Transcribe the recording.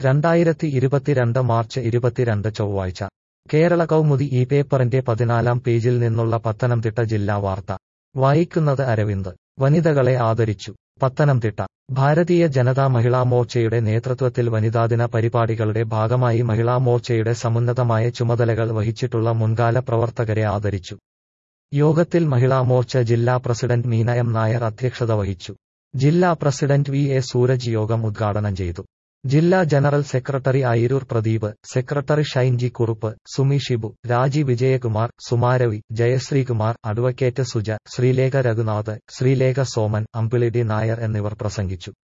രണ്ടായിരത്തി ഇരുപത്തിരണ്ട് മാർച്ച് ഇരുപത്തിരണ്ട് ചൊവ്വാഴ്ച കേരള കൗമുദി ഈ പേപ്പറിന്റെ പതിനാലാം പേജിൽ നിന്നുള്ള പത്തനംതിട്ട ജില്ലാ വാർത്ത വായിക്കുന്നത് അരവിന്ദ് വനിതകളെ ആദരിച്ചു പത്തനംതിട്ട ഭാരതീയ ജനതാ മഹിളാ മോർച്ചയുടെ നേതൃത്വത്തിൽ വനിതാദിന പരിപാടികളുടെ ഭാഗമായി മഹിളാ മോർച്ചയുടെ സമുന്നതമായ ചുമതലകൾ വഹിച്ചിട്ടുള്ള മുൻകാല പ്രവർത്തകരെ ആദരിച്ചു യോഗത്തിൽ മഹിളാ മോർച്ച ജില്ലാ പ്രസിഡന്റ് മീന എം നായർ അധ്യക്ഷത വഹിച്ചു ജില്ലാ പ്രസിഡന്റ് വി എ സൂരജ് യോഗം ഉദ്ഘാടനം ചെയ്തു ജില്ലാ general secretary Ayiroor Pradeep secretary Shainji Kurup Sumi Shibu Raji Vijayakumar Sumaravi Jayasreekumar advocate Suja Sreelekha Raghunath Sreelekha Soman Ambili D Nair എന്നിവർ പ്രസംഗിച്ചു